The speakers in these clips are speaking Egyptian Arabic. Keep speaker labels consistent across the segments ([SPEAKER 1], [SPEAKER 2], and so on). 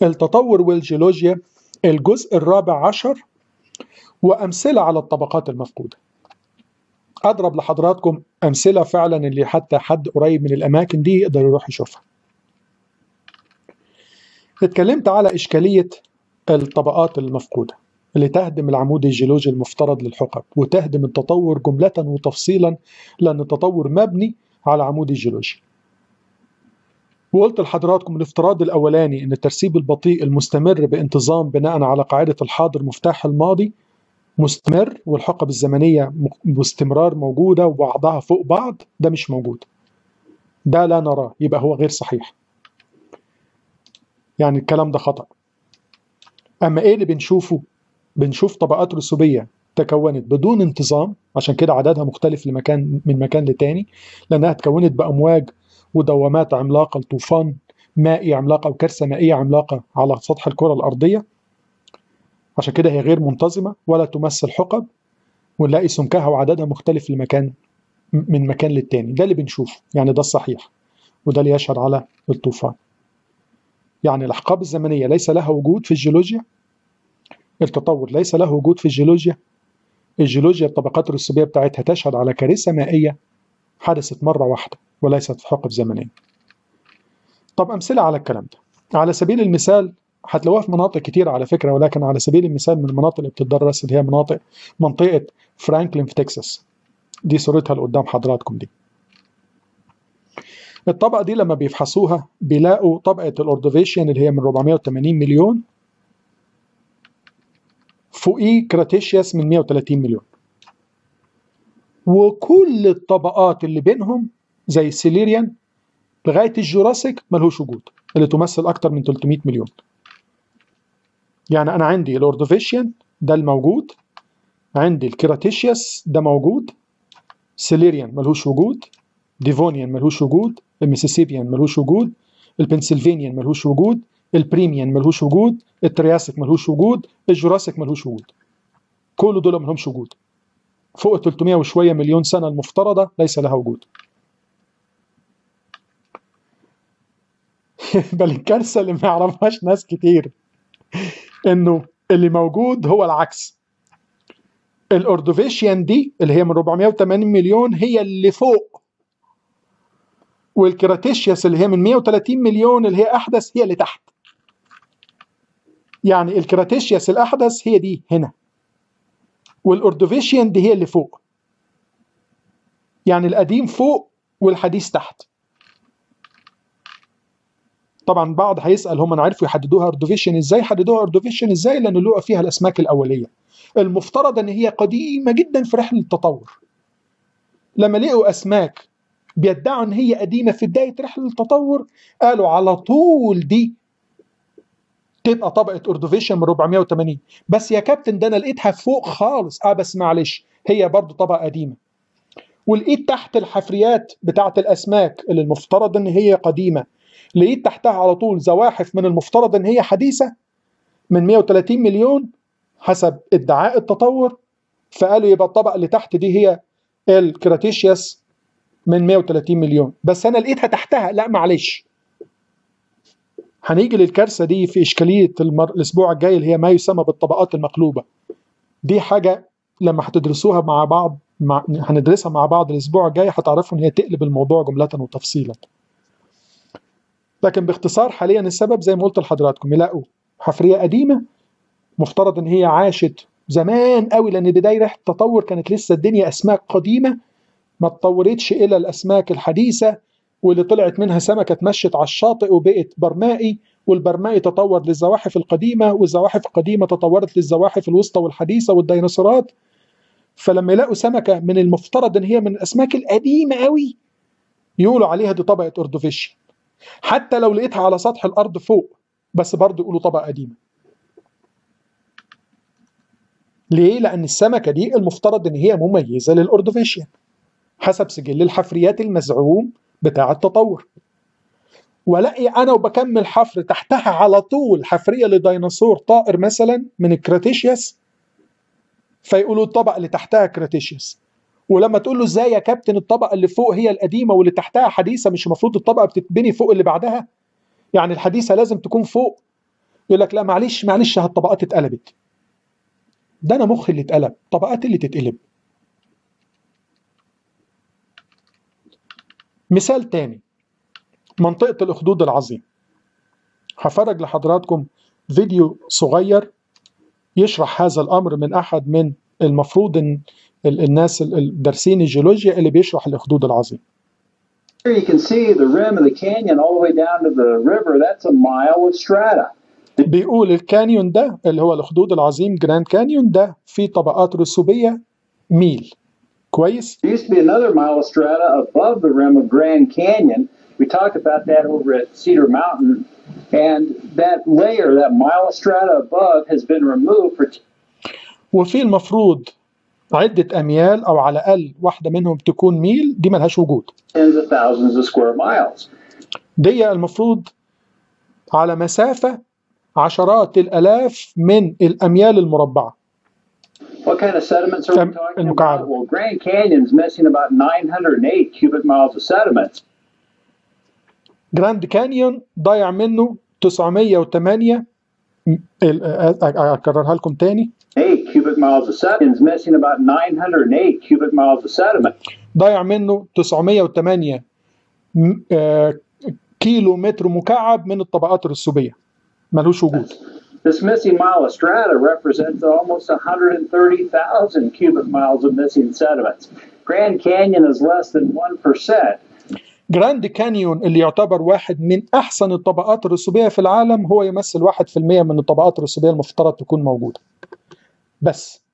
[SPEAKER 1] التطور والجيولوجيا الجزء الرابع عشر وأمثلة على الطبقات المفقودة أضرب لحضراتكم أمثلة فعلا اللي حتى حد قريب من الأماكن دي يقدر يروح يشوفها اتكلمت على إشكالية الطبقات المفقودة اللي تهدم العمود الجيولوجي المفترض للحقب وتهدم التطور جملة وتفصيلا لأن التطور مبني على عمود الجيولوجي وقلت لحضراتكم الافتراض الأولاني أن الترسيب البطيء المستمر بانتظام بناء على قاعدة الحاضر مفتاح الماضي مستمر والحقب الزمنية باستمرار موجودة وبعضها فوق بعض ده مش موجود ده لا نراه يبقى هو غير صحيح يعني الكلام ده خطأ أما إيه اللي بنشوفه بنشوف طبقات رسوبية تكونت بدون انتظام عشان كده عددها مختلف لمكان من مكان لتاني لأنها تكونت بأمواج ودوامات عملاقة لطوفان مائي عملاق أو كارثة مائية عملاقة على سطح الكرة الأرضية عشان كده هي غير منتظمة ولا تمثل حقب ونلاقي سمكها وعددها مختلف لمكان من مكان للتاني ده اللي بنشوفه يعني ده الصحيح وده اللي يشهد على الطوفان يعني الأحقاب الزمنية ليس لها وجود في الجيولوجيا التطور ليس له وجود في الجيولوجيا الجيولوجيا الطبقات الرسوبية بتاعتها تشهد على كارثة مائية حدثت مرة واحدة وليست في حقب زمنية طب أمثلة على الكلام ده على سبيل المثال هتلاقوها في مناطق كتير على فكرة ولكن على سبيل المثال من المناطق اللي بتدرس اللي هي مناطق منطقة فرانكلين في تكساس دي صورتها اللي قدام حضراتكم دي الطبقة دي لما بيفحصوها بيلاقوا طبقة الأوردوفيشيان اللي هي من 480 مليون فوقيه كراتيشياس من 130 مليون وكل الطبقات اللي بينهم زي السيليريان لغاية الجوراسيك ملهوش وجود اللي تمثل أكتر من 300 مليون يعني أنا عندي الأوردوفيشيان ده الموجود عندي الكيراتيشياس ده موجود سيليريان ملهوش وجود ديفونيان ملهوش وجود الميسيسيبيان ملهوش وجود البنسلفانيان ملهوش وجود البريميان ملهوش وجود الترياسيك ملهوش وجود الجوراسيك ملهوش وجود كل دول ملهمش وجود فوق 300 وشوية مليون سنة المفترضة ليس لها وجود بل الكارثة اللي ما يعرفهاش ناس كتير انه اللي موجود هو العكس الاوردوفيشيان دي اللي هي من 480 مليون هي اللي فوق والكراتيشياس اللي هي من 130 مليون اللي هي احدث هي اللي تحت يعني الكراتيشياس الاحدث هي دي هنا والاوردوفيشيان دي هي اللي فوق يعني القديم فوق والحديث تحت طبعا بعض هيسال هم عرفوا يحددوها اردوفيشن ازاي حددوها اردوفيشن ازاي لان لقوا فيها الاسماك الاوليه المفترض ان هي قديمه جدا في رحله التطور لما لقوا اسماك بيدعوا ان هي قديمه في بدايه رحله التطور قالوا على طول دي تبقى طبقه اردوفيشن من 480 بس يا كابتن ده انا لقيتها فوق خالص اه بس معلش هي برضو طبقه قديمه ولقيت تحت الحفريات بتاعه الاسماك اللي المفترض ان هي قديمه لقيت تحتها على طول زواحف من المفترض ان هي حديثه من 130 مليون حسب ادعاء التطور فقالوا يبقى الطبقه اللي تحت دي هي الكراتيشياس من 130 مليون بس انا لقيتها تحتها لا معلش هنيجي للكارثه دي في اشكاليه المر... الاسبوع الجاي اللي هي ما يسمى بالطبقات المقلوبه دي حاجه لما هتدرسوها مع بعض مع... هندرسها مع بعض الاسبوع الجاي هتعرفوا ان هي تقلب الموضوع جمله وتفصيلا لكن باختصار حاليا السبب زي ما قلت لحضراتكم يلاقوا حفريه قديمه مفترض ان هي عاشت زمان قوي لان بدايه رحله التطور كانت لسه الدنيا اسماك قديمه ما اتطورتش الى الاسماك الحديثه واللي طلعت منها سمكه اتمشت على الشاطئ وبقت برمائي والبرمائي تطور للزواحف القديمه والزواحف القديمه تطورت للزواحف الوسطى والحديثه والديناصورات فلما يلاقوا سمكه من المفترض ان هي من الاسماك القديمه قوي يقولوا عليها دي طبقه اردوفيشن حتى لو لقيتها على سطح الارض فوق بس برضه يقولوا طبقه قديمه ليه؟ لأن السمكة دي المفترض إن هي مميزة للأردوفيشيان حسب سجل الحفريات المزعوم بتاع التطور ولاقي أنا وبكمل حفر تحتها على طول حفرية لديناصور طائر مثلا من الكراتيشياس فيقولوا الطبقة اللي تحتها كراتيشياس ولما تقول له ازاي يا كابتن الطبقة اللي فوق هي القديمة واللي تحتها حديثة مش المفروض الطبقة بتتبني فوق اللي بعدها يعني الحديثة لازم تكون فوق يقول لك لا معلش معلش هالطبقات اتقلبت ده انا مخي اللي اتقلب طبقات اللي تتقلب مثال تاني منطقة الأخدود العظيم هفرج لحضراتكم فيديو صغير يشرح هذا الأمر من أحد من المفروض إن الناس الدارسين الجيولوجيا اللي بيشرح الأخدود العظيم
[SPEAKER 2] Here you can see the rim of the canyon all the way down to the river. That's a mile with strata.
[SPEAKER 1] بيقول الكانيون ده اللي هو الأخدود العظيم جراند كانيون ده فيه طبقات رسوبية ميل كويس
[SPEAKER 2] There used to be another mile of strata above the rim of Grand Canyon. We talked about that over at Cedar Mountain. And that layer, that mile of strata above, has been removed for
[SPEAKER 1] وفي المفروض عدة أميال أو على الأقل واحدة منهم تكون ميل دي ملهاش وجود
[SPEAKER 2] tens of thousands of square miles.
[SPEAKER 1] دي المفروض على مسافة عشرات الآلاف من الأميال المربعة
[SPEAKER 2] What kind of sediments are we
[SPEAKER 1] Tem-
[SPEAKER 2] talking
[SPEAKER 1] المكعب.
[SPEAKER 2] about? Well, Grand Canyon's missing about 908 cubic miles of sediments.
[SPEAKER 1] جراند كانيون ضايع منه 908 م- ال- أ- أ- أكررها لكم تاني
[SPEAKER 2] 8 cubic miles of sediments, missing about 908 cubic miles of sediment.
[SPEAKER 1] ضايع منه 908 م- آه، كيلو متر مكعب من الطبقات الرسوبية ملوش وجود
[SPEAKER 2] This missing mile of strata represents almost 130,000 cubic miles of missing sediments. Grand Canyon is less than 1%.
[SPEAKER 1] جراند كانيون اللي يعتبر واحد من أحسن الطبقات الرسوبية في العالم هو يمثل واحد في المية من الطبقات الرسوبية المفترض تكون موجودة بس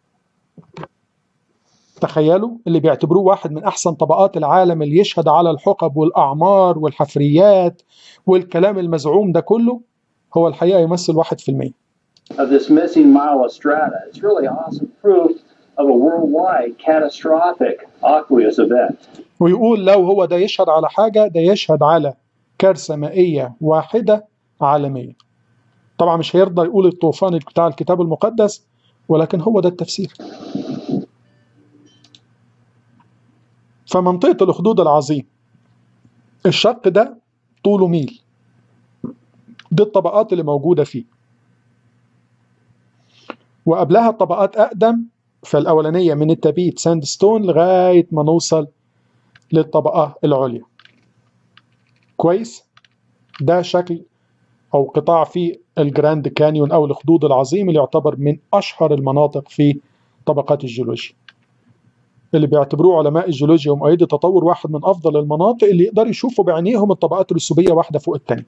[SPEAKER 1] تخيلوا اللي بيعتبروه واحد من أحسن طبقات العالم اللي يشهد على الحقب والأعمار والحفريات والكلام المزعوم ده كله هو الحقيقة يمثل واحد في المية
[SPEAKER 2] of this missing mile of strata. It's really awesome proof of a worldwide catastrophic aqueous event.
[SPEAKER 1] ويقول لو هو ده يشهد على حاجة ده يشهد على كارثة مائية واحدة عالمية طبعا مش هيرضى يقول الطوفان بتاع الكتاب المقدس ولكن هو ده التفسير فمنطقة الأخدود العظيم الشق ده طوله ميل دي الطبقات اللي موجودة فيه وقبلها طبقات أقدم فالأولانية من التبيت ساند ستون لغاية ما نوصل للطبقة العليا كويس ده شكل أو قطاع في الجراند كانيون أو الأخدود العظيم اللي يعتبر من أشهر المناطق في طبقات الجيولوجيا اللي بيعتبروه علماء الجيولوجيا ومؤيدي التطور واحد من أفضل المناطق اللي يقدروا يشوفوا بعينيهم الطبقات الرسوبية واحدة فوق التانية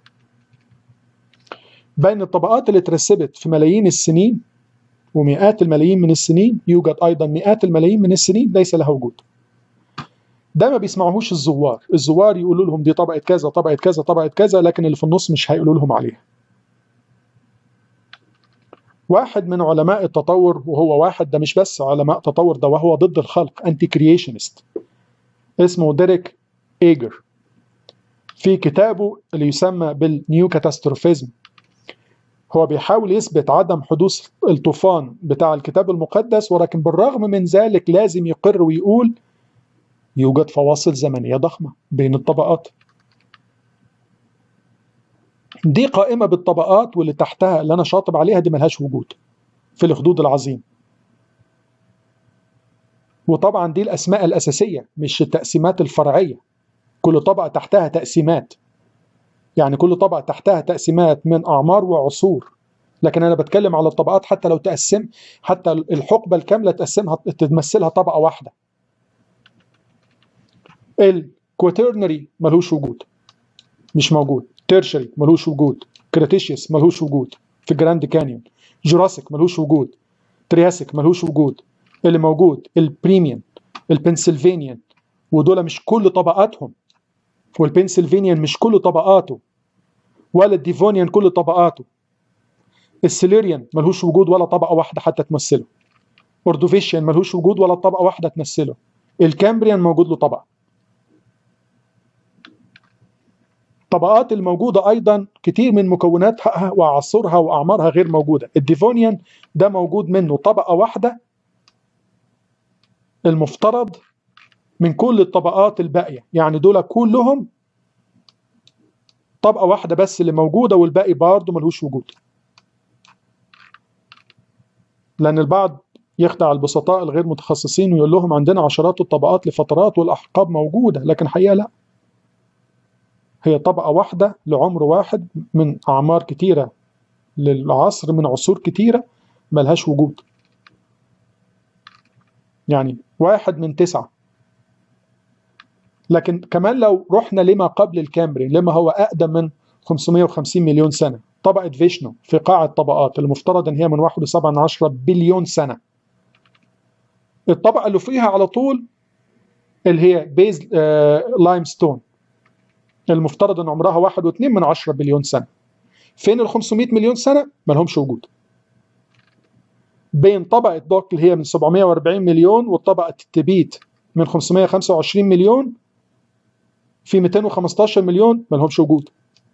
[SPEAKER 1] بين الطبقات اللي اترسبت في ملايين السنين ومئات الملايين من السنين يوجد أيضا مئات الملايين من السنين ليس لها وجود ده ما بيسمعوهوش الزوار الزوار يقولوا لهم دي طبقة كذا طبقة كذا طبقة كذا لكن اللي في النص مش هيقولوا لهم عليها واحد من علماء التطور وهو واحد ده مش بس علماء تطور ده وهو ضد الخلق انتي كرييشنست اسمه ديريك ايجر في كتابه اللي يسمى بالنيو كاتاستروفيزم هو بيحاول يثبت عدم حدوث الطوفان بتاع الكتاب المقدس ولكن بالرغم من ذلك لازم يقر ويقول يوجد فواصل زمنية ضخمة بين الطبقات دي قائمة بالطبقات واللي تحتها اللي أنا شاطب عليها دي ملهاش وجود في الخدود العظيم وطبعا دي الأسماء الأساسية مش التقسيمات الفرعية كل طبقة تحتها تقسيمات يعني كل طبقة تحتها تقسيمات من أعمار وعصور لكن أنا بتكلم على الطبقات حتى لو تقسم حتى الحقبة الكاملة تقسمها تمثلها طبقة واحدة الكواترنري ملهوش وجود مش موجود تيرشري ملهوش وجود كريتيشيوس ملهوش وجود في جراند كانيون جوراسيك ملهوش وجود ترياسيك ملهوش وجود اللي موجود البريميان البنسلفانيان ودول مش كل طبقاتهم والبنسلفانيان مش كل طبقاته ولا الديفونيان كل طبقاته السيليريان ملهوش وجود ولا طبقة واحدة حتى تمثله أردوفيشيان ملهوش وجود ولا طبقة واحدة تمثله الكامبريان موجود له طبقة الطبقات الموجودة أيضا كتير من مكوناتها وعصورها وأعمارها غير موجودة الديفونيان ده موجود منه طبقة واحدة المفترض من كل الطبقات الباقية يعني دول كلهم طبقة واحدة بس اللي موجودة والباقي برضه ملهوش وجود لأن البعض يخدع البسطاء الغير متخصصين ويقول لهم عندنا عشرات الطبقات لفترات والأحقاب موجودة لكن حقيقة لا هي طبقة واحدة لعمر واحد من أعمار كتيرة للعصر من عصور كتيرة ملهاش وجود يعني واحد من تسعة لكن كمان لو رحنا لما قبل الكامبري لما هو أقدم من 550 مليون سنة طبقة فيشنو في قاع الطبقات المفترض أن هي من 1.7 بليون سنة الطبقة اللي فيها على طول اللي هي بيز آه لايم ستون المفترض أن عمرها 1.2 من 10 بليون سنة فين ال 500 مليون سنة؟ ما لهمش وجود بين طبقة دوك اللي هي من 740 مليون وطبقة التبيت من 525 مليون في 215 مليون ما لهمش وجود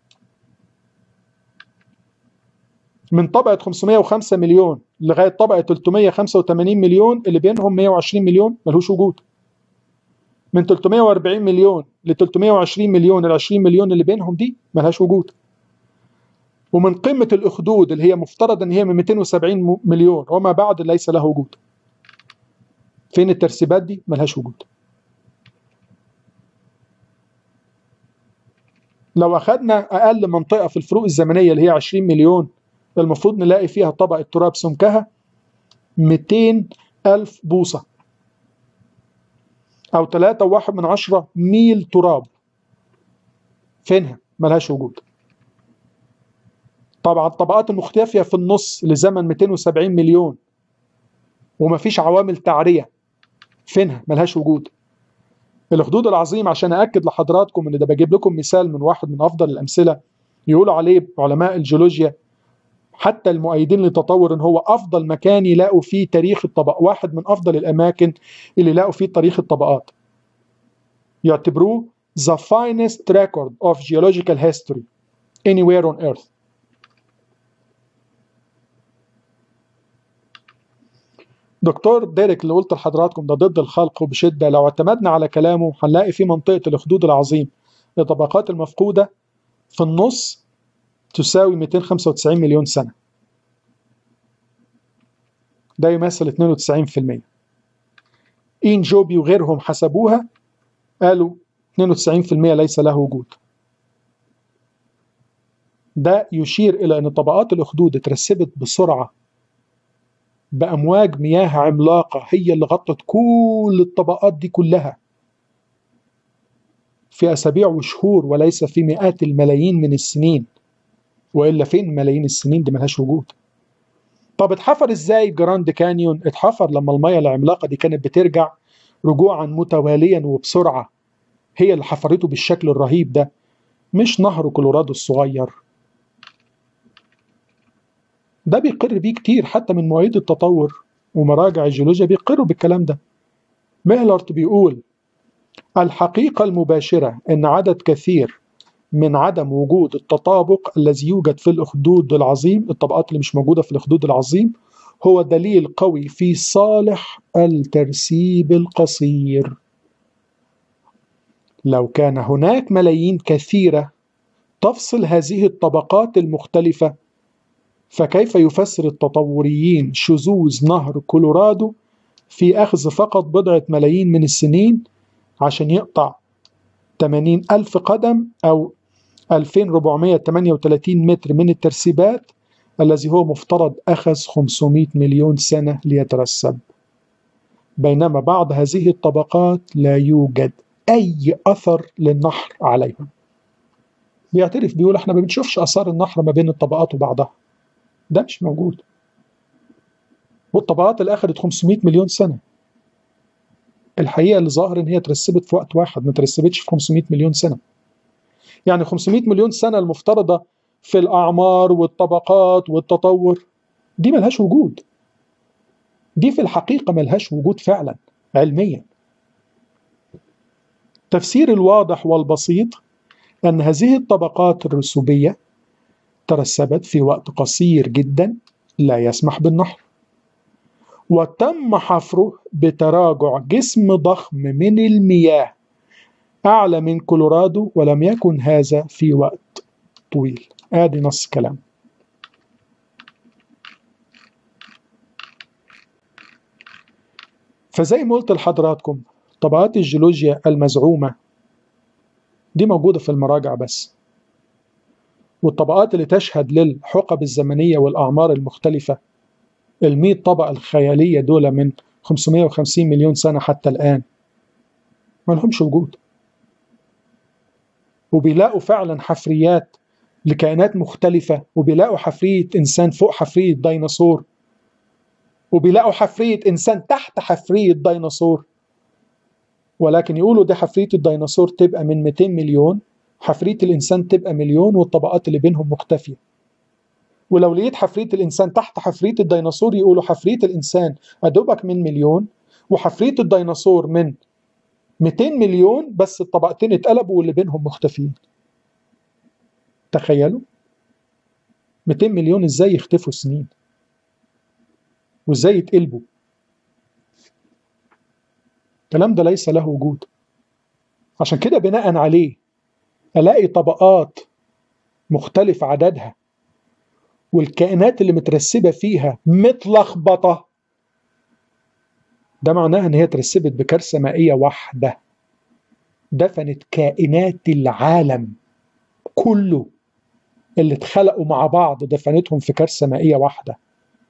[SPEAKER 1] من طبقة 505 مليون لغاية طبقة 385 مليون اللي بينهم 120 مليون ملهوش وجود من 340 مليون ل 320 مليون ال 20 مليون اللي بينهم دي ملهاش وجود ومن قمة الأخدود اللي هي مفترض أن هي من 270 مليون وما بعد ليس له وجود فين الترسيبات دي ملهاش وجود لو أخذنا أقل منطقة في الفروق الزمنية اللي هي 20 مليون المفروض نلاقي فيها طبقة تراب سمكها 200 ألف بوصة أو 3.1 من عشرة ميل تراب فينها ملهاش وجود طبعا الطبقات المختفية في النص لزمن 270 مليون ومفيش عوامل تعرية فينها ملهاش وجود الأخدود العظيم عشان أأكد لحضراتكم إن ده بجيب لكم مثال من واحد من أفضل الأمثلة يقولوا عليه علماء الجيولوجيا حتى المؤيدين للتطور ان هو افضل مكان يلاقوا فيه تاريخ الطبق واحد من افضل الاماكن اللي يلاقوا فيه تاريخ الطبقات يعتبروه the finest record of geological history anywhere on earth دكتور ديريك اللي قلت لحضراتكم ده ضد الخلق وبشدة لو اعتمدنا على كلامه هنلاقي في منطقة الأخدود العظيم الطبقات المفقودة في النص تساوي 295 مليون سنة ده يمثل 92% إين جوبي وغيرهم حسبوها قالوا 92% ليس له وجود ده يشير إلى أن طبقات الأخدود اترسبت بسرعة بأمواج مياه عملاقة هي اللي غطت كل الطبقات دي كلها في أسابيع وشهور وليس في مئات الملايين من السنين وإلا فين ملايين السنين دي ملهاش وجود طب اتحفر ازاي جراند كانيون اتحفر لما المياه العملاقة دي كانت بترجع رجوعا متواليا وبسرعة هي اللي حفرته بالشكل الرهيب ده مش نهر كولورادو الصغير ده بيقر بيه كتير حتى من مواعيد التطور ومراجع الجيولوجيا بيقروا بالكلام ده ميلارت بيقول الحقيقة المباشرة أن عدد كثير من عدم وجود التطابق الذي يوجد في الأخدود العظيم الطبقات اللي مش موجودة في الأخدود العظيم هو دليل قوي في صالح الترسيب القصير لو كان هناك ملايين كثيرة تفصل هذه الطبقات المختلفة فكيف يفسر التطوريين شذوذ نهر كولورادو في أخذ فقط بضعة ملايين من السنين عشان يقطع 80 ألف قدم أو 2438 متر من الترسيبات الذي هو مفترض أخذ 500 مليون سنة ليترسب بينما بعض هذه الطبقات لا يوجد أي أثر للنحر عليها بيعترف بيقول احنا ما بنشوفش أثار النحر ما بين الطبقات وبعضها ده مش موجود والطبقات اللي أخذت 500 مليون سنة الحقيقة اللي ظاهر إن هي ترسبت في وقت واحد ما ترسبتش في 500 مليون سنة يعني 500 مليون سنة المفترضة في الأعمار والطبقات والتطور دي ملهاش وجود دي في الحقيقة ملهاش وجود فعلا علميا التفسير الواضح والبسيط أن هذه الطبقات الرسوبية ترسبت في وقت قصير جدا لا يسمح بالنحر وتم حفره بتراجع جسم ضخم من المياه أعلى من كولورادو ولم يكن هذا في وقت طويل آدي نص كلام فزي ما قلت لحضراتكم طبقات الجيولوجيا المزعومة دي موجودة في المراجع بس والطبقات اللي تشهد للحقب الزمنية والأعمار المختلفة المية طبقة الخيالية دول من 550 مليون سنة حتى الآن ما لهمش وجود وبيلاقوا فعلا حفريات لكائنات مختلفة وبيلاقوا حفرية إنسان فوق حفرية ديناصور وبيلاقوا حفرية إنسان تحت حفرية ديناصور ولكن يقولوا دي حفرية الديناصور تبقى من 200 مليون حفرية الإنسان تبقى مليون والطبقات اللي بينهم مختفية ولو لقيت حفرية الإنسان تحت حفرية الديناصور يقولوا حفرية الإنسان أدوبك من مليون وحفرية الديناصور من 200 مليون بس الطبقتين اتقلبوا واللي بينهم مختفيين تخيلوا 200 مليون ازاي يختفوا سنين وازاي يتقلبوا الكلام ده ليس له وجود عشان كده بناء عليه الاقي طبقات مختلف عددها والكائنات اللي مترسبة فيها متلخبطة ده معناها ان هي اترسبت بكارثة مائية واحدة دفنت كائنات العالم كله اللي اتخلقوا مع بعض دفنتهم في كارثة مائية واحدة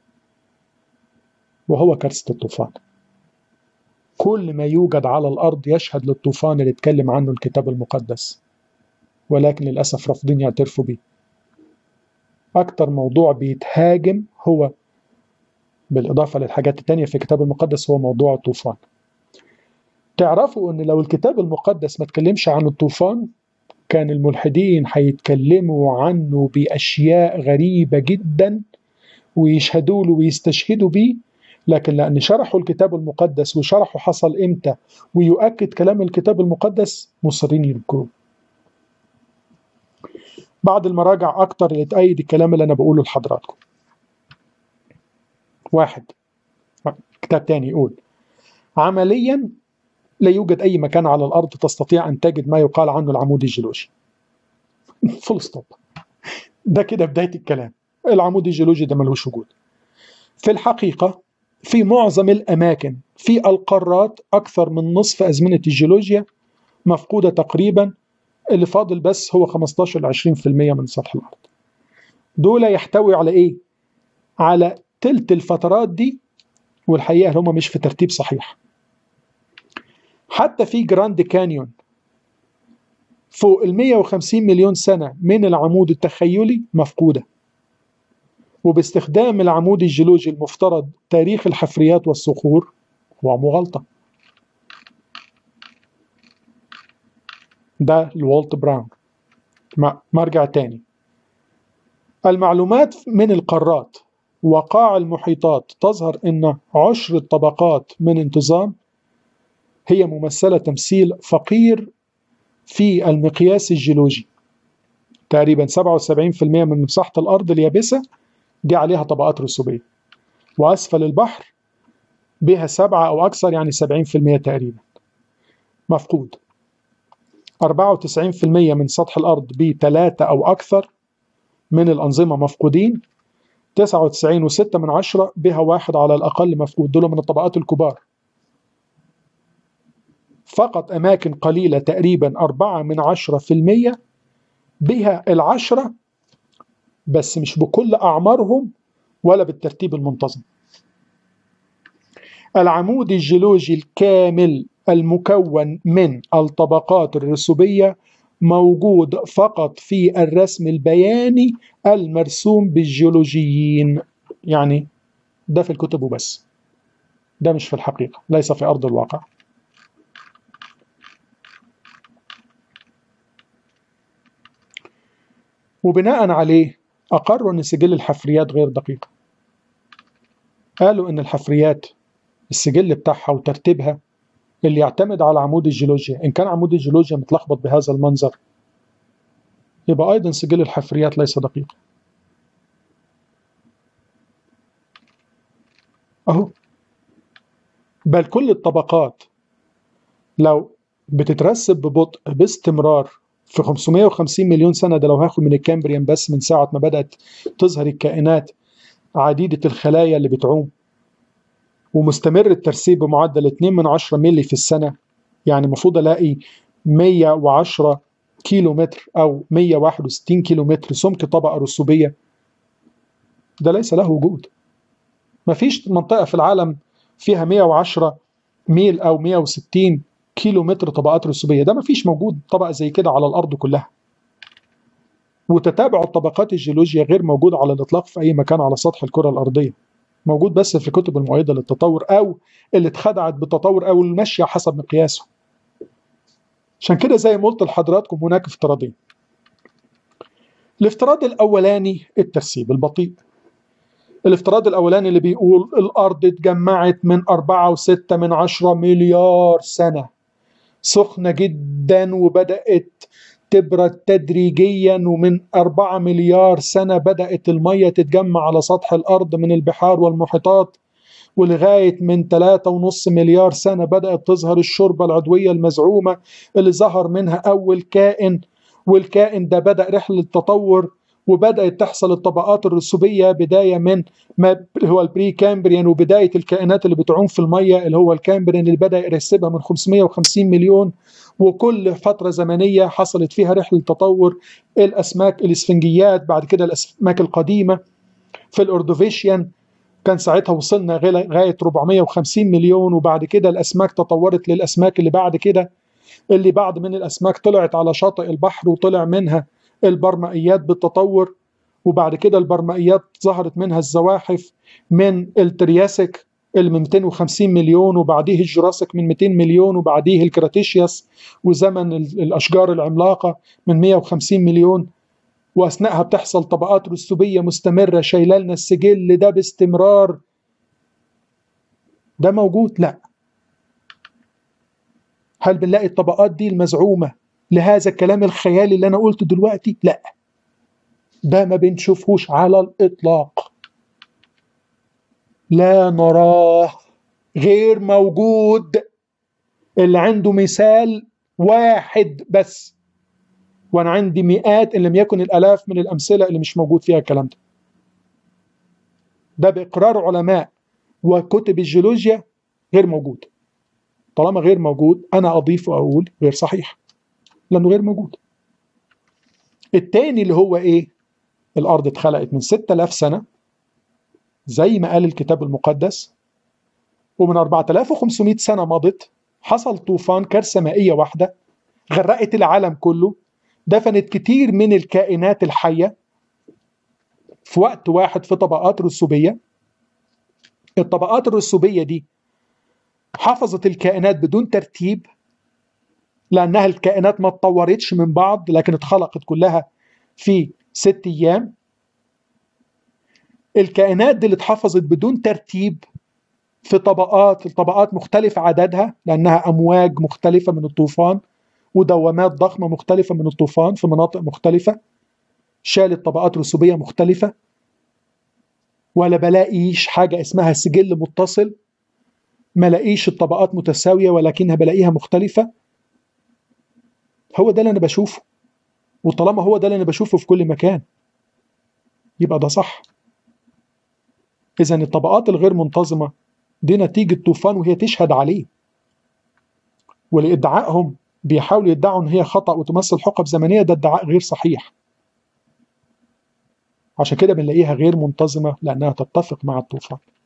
[SPEAKER 1] وهو كارثة الطوفان كل ما يوجد على الأرض يشهد للطوفان اللي اتكلم عنه الكتاب المقدس ولكن للأسف رافضين يعترفوا بيه أكتر موضوع بيتهاجم هو بالإضافة للحاجات التانية في الكتاب المقدس هو موضوع الطوفان تعرفوا أن لو الكتاب المقدس ما تكلمش عن الطوفان كان الملحدين هيتكلموا عنه بأشياء غريبة جدا ويشهدوا له ويستشهدوا بيه لكن لأن شرحوا الكتاب المقدس وشرحوا حصل إمتى ويؤكد كلام الكتاب المقدس مصرين ينكروه بعض المراجع أكتر اللي تأيد الكلام اللي أنا بقوله لحضراتكم واحد كتاب تاني يقول عمليا لا يوجد أي مكان على الأرض تستطيع أن تجد ما يقال عنه العمود الجيولوجي فول ستوب ده كده بداية الكلام العمود الجيولوجي ده ملوش وجود في الحقيقة في معظم الأماكن في القارات أكثر من نصف أزمنة الجيولوجيا مفقودة تقريبا اللي فاضل بس هو 15 ل 20% من سطح الأرض دول يحتوي على إيه؟ على تلت الفترات دي والحقيقة هم مش في ترتيب صحيح حتى في جراند كانيون فوق ال 150 مليون سنة من العمود التخيلي مفقودة وباستخدام العمود الجيولوجي المفترض تاريخ الحفريات والصخور هو مغالطة ده لوالت براون مرجع تاني المعلومات من القارات وقاع المحيطات تظهر أن عشر الطبقات من انتظام هي ممثلة تمثيل فقير في المقياس الجيولوجي تقريبا 77% من مساحة الأرض اليابسة دي عليها طبقات رسوبية وأسفل البحر بها سبعة أو أكثر يعني 70% تقريبا مفقود 94% من سطح الأرض بثلاثة أو أكثر من الأنظمة مفقودين 99.6 من عشرة بها واحد على الأقل مفقود دول من الطبقات الكبار فقط أماكن قليلة تقريبا أربعة من عشرة في المية بها العشرة بس مش بكل أعمارهم ولا بالترتيب المنتظم العمود الجيولوجي الكامل المكون من الطبقات الرسوبية موجود فقط في الرسم البياني المرسوم بالجيولوجيين يعني ده في الكتب وبس ده مش في الحقيقة ليس في أرض الواقع وبناء عليه أقروا أن سجل الحفريات غير دقيق قالوا أن الحفريات السجل بتاعها وترتيبها اللي يعتمد على عمود الجيولوجيا إن كان عمود الجيولوجيا متلخبط بهذا المنظر يبقى أيضا سجل الحفريات ليس دقيق أهو بل كل الطبقات لو بتترسب ببطء باستمرار في 550 مليون سنة ده لو هاخد من الكامبريان بس من ساعة ما بدأت تظهر الكائنات عديدة الخلايا اللي بتعوم ومستمر الترسيب بمعدل 2 من 10 ملي في السنة يعني المفروض ألاقي 110 كيلو متر أو 161 كيلو متر سمك طبقة رسوبية ده ليس له وجود ما فيش منطقة في العالم فيها 110 ميل أو 160 كيلو متر طبقات رسوبية ده ما فيش موجود طبقة زي كده على الأرض كلها وتتابع الطبقات الجيولوجية غير موجود على الإطلاق في أي مكان على سطح الكرة الأرضية موجود بس في الكتب المؤيدة للتطور أو اللي اتخدعت بالتطور أو الماشية حسب مقياسه عشان كده زي ما قلت لحضراتكم هناك افتراضين الافتراض الأولاني الترسيب البطيء الافتراض الأولاني اللي بيقول الأرض اتجمعت من أربعة وستة من عشرة مليار سنة سخنة جدا وبدأت تبرد تدريجيا ومن أربعة مليار سنة بدأت المية تتجمع على سطح الأرض من البحار والمحيطات ولغاية من ثلاثة ونص مليار سنة بدأت تظهر الشوربة العضوية المزعومة اللي ظهر منها أول كائن والكائن ده بدأ رحلة تطور وبدأت تحصل الطبقات الرسوبية بداية من ما هو البري كامبريان وبداية الكائنات اللي بتعوم في المية اللي هو الكامبريان اللي بدأ يرسبها من 550 مليون وكل فترة زمنية حصلت فيها رحلة تطور الأسماك الإسفنجيات بعد كده الأسماك القديمة في الأردوفيشيان كان ساعتها وصلنا لغاية 450 مليون وبعد كده الأسماك تطورت للأسماك اللي بعد كده اللي بعد من الأسماك طلعت على شاطئ البحر وطلع منها البرمائيات بالتطور وبعد كده البرمائيات ظهرت منها الزواحف من الترياسك اللي من 250 مليون وبعديه الجراسك من 200 مليون وبعديه الكراتيشياس وزمن الأشجار العملاقة من 150 مليون وأثناءها بتحصل طبقات رسوبية مستمرة شايلة لنا السجل ده باستمرار ده موجود؟ لا هل بنلاقي الطبقات دي المزعومة لهذا الكلام الخيالي اللي أنا قلته دلوقتي؟ لا ده ما بنشوفهوش على الإطلاق لا نراه غير موجود اللي عنده مثال واحد بس وانا عندي مئات ان لم يكن الالاف من الامثله اللي مش موجود فيها الكلام ده ده باقرار علماء وكتب الجيولوجيا غير موجود طالما غير موجود انا اضيف واقول غير صحيح لانه غير موجود التاني اللي هو ايه الارض اتخلقت من 6000 سنه زي ما قال الكتاب المقدس ومن 4500 سنه مضت حصل طوفان كارثه مائيه واحده غرقت العالم كله دفنت كتير من الكائنات الحيه في وقت واحد في طبقات رسوبيه الطبقات الرسوبيه دي حفظت الكائنات بدون ترتيب لانها الكائنات ما اتطورتش من بعض لكن اتخلقت كلها في ست ايام الكائنات دي اللي اتحفظت بدون ترتيب في طبقات الطبقات مختلفة عددها لأنها أمواج مختلفة من الطوفان ودوامات ضخمة مختلفة من الطوفان في مناطق مختلفة شالت طبقات رسوبية مختلفة ولا بلاقيش حاجة اسمها سجل متصل ما لاقيش الطبقات متساوية ولكنها بلاقيها مختلفة هو ده اللي أنا بشوفه وطالما هو ده اللي أنا بشوفه في كل مكان يبقى ده صح إذا الطبقات الغير منتظمة دي نتيجة طوفان وهي تشهد عليه ولإدعائهم بيحاولوا يدعوا إن هي خطأ وتمثل حقب زمنية ده ادعاء غير صحيح عشان كده بنلاقيها غير منتظمة لأنها تتفق مع الطوفان